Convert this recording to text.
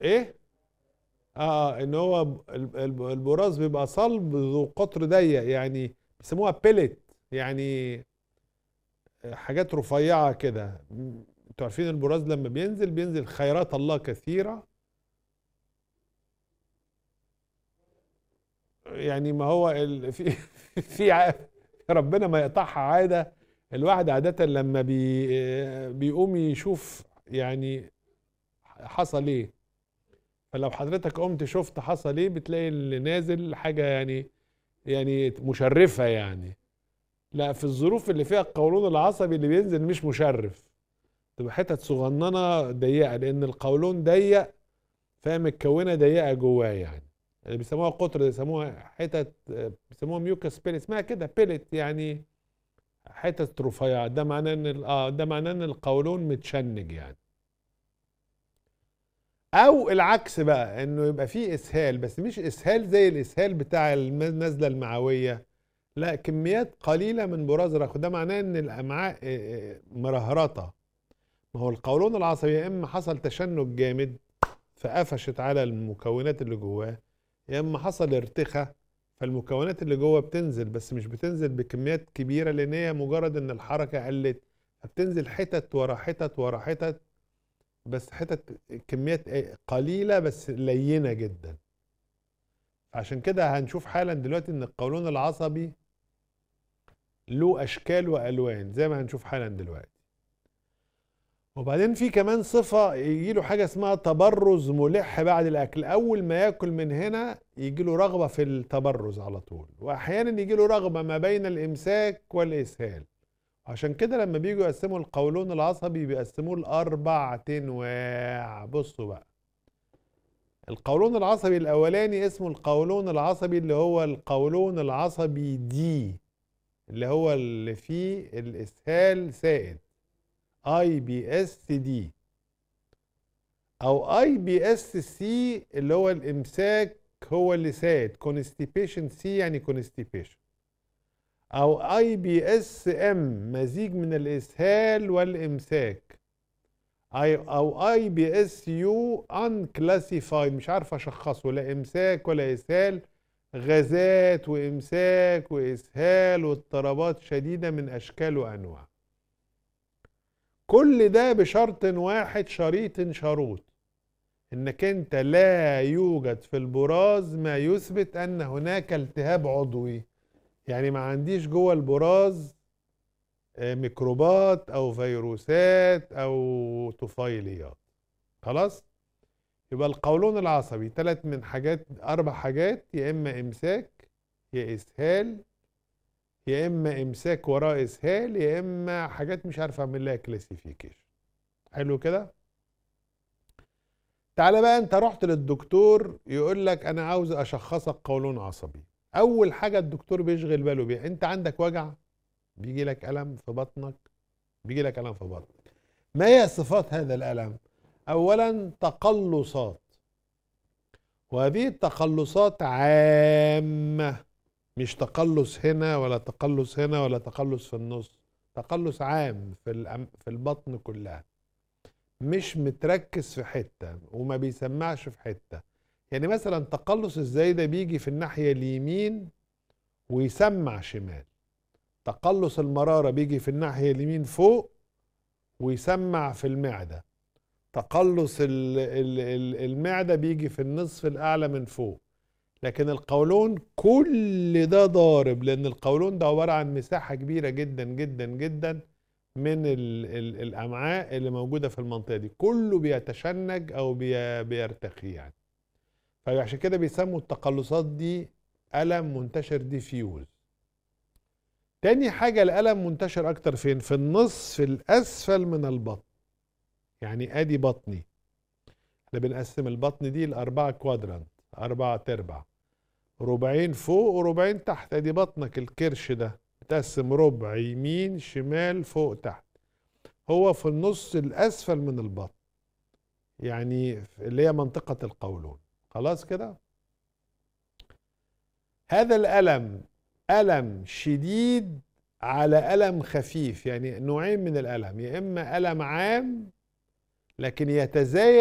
ايه اه ان هو ال- ال- البراز بيبقى صلب ذو قطر ضيق يعني بيسموها بيلت يعني حاجات رفيعه كده م- انتوا عارفين البراز لما بينزل بينزل خيرات الله كثيره يعني ما هو ال... في في ع- ربنا ما يقطعها عاده الواحد عاده لما بي بيقوم يشوف يعني حصل ايه فلو حضرتك قمت شفت حصل ايه بتلاقي اللي نازل حاجه يعني يعني مشرفه يعني لا في الظروف اللي فيها القولون العصبي اللي بينزل مش مشرف تبقى حتت صغننه ضيقه لان القولون ضيق فهي متكونه ضيقه جواه يعني اللي بيسموها قطر بيسموها حتت بيسموها ميوكس بيلت اسمها كده بيلت يعني حتت رفيعه ده معناه ان ال- اه ده معناه ان القولون متشنج يعني او العكس بقى انه يبقى فيه اسهال بس مش اسهال زي الاسهال بتاع الم- النزله المعويه لا كميات قليله من براز الرخو ده معناه ان الامعاء آه، آه، مرهرطه ما هو القولون العصبي يا اما حصل تشنج جامد فقفشت على المكونات اللي جواه يا اما حصل ارتخاء فالمكونات اللي جوه بتنزل بس مش بتنزل بكميات كبيره لان هي مجرد ان الحركه قلت فبتنزل حتت ورا حتت ورا حتت بس حتت كميات إيه؟ قليله بس لينه جدا عشان كده هنشوف حالا دلوقتي ان القولون العصبي له اشكال والوان زي ما هنشوف حالا دلوقتي وبعدين في كمان صفة يجي له حاجة اسمها تبرز ملح بعد الأكل أول ما ياكل من هنا يجي له رغبة في التبرز على طول وأحيانا يجي له رغبة ما بين الإمساك والإسهال عشان كده لما بيجوا يقسموا القولون العصبي بيقسموه لأربع أنواع بصوا بقى القولون العصبي الأولاني اسمه القولون العصبي اللي هو القولون العصبي دي اللي هو اللي فيه الإسهال سائد اي بي اس دي او اي بي اس سي اللي هو الامساك هو اللي سائد كونستيبيشن سي يعني كونستيبيشن او اي بي اس ام مزيج من الاسهال والامساك اي او اي بي اس يو ان كلاسيفايد مش عارف اشخصه لا امساك ولا اسهال غازات وامساك واسهال واضطرابات شديده من اشكال وانواع كل ده بشرط واحد شريط شروط انك انت لا يوجد في البراز ما يثبت ان هناك التهاب عضوي يعني ما عنديش جوه البراز آه، ميكروبات او فيروسات او طفيليات خلاص يبقى القولون العصبي ثلاث من حاجات اربع حاجات يا اما امساك يا اسهال يا اما امساك وراه اسهال يا اما حاجات مش عارف اعمل لها كلاسيفيكيشن حلو كده تعالى بقى انت رحت للدكتور يقول لك انا عاوز اشخصك قولون عصبي اول حاجه الدكتور بيشغل باله بيها انت عندك وجع بيجي لك الم في بطنك بيجي لك الم في بطنك ما هي صفات هذا الالم اولا تقلصات وهذه التقلصات عامه مش تقلص هنا ولا تقلص هنا ولا تقلص في النص تقلص عام في الأم- في البطن كلها مش متركز في حته وما بيسمعش في حته يعني مثلا تقلص ازاي ده بيجي في الناحيه اليمين ويسمع شمال تقلص المراره بيجي في الناحيه اليمين فوق ويسمع في المعده تقلص ال- ال- ال- المعده بيجي في النصف الاعلى من فوق لكن القولون كل ده ضارب لان القولون ده عباره عن مساحه كبيره جدا جدا جدا من ال ال الامعاء اللي موجوده في المنطقه دي كله بيتشنج او بي بيرتخي يعني فعشان كده بيسموا التقلصات دي الم منتشر ديفيوز تاني حاجه الالم منتشر اكتر فين في النصف الاسفل من البطن يعني ادي بطني احنا بنقسم البطن دي لاربعه كوادرانت اربعه تربع ربعين فوق وربعين تحت ادي بطنك الكرش ده متقسم ربع يمين شمال فوق تحت هو في النص الاسفل من البطن يعني اللي هي منطقة القولون خلاص كده هذا الألم ألم شديد على ألم خفيف يعني نوعين من الألم يا إما ألم عام لكن يتزايد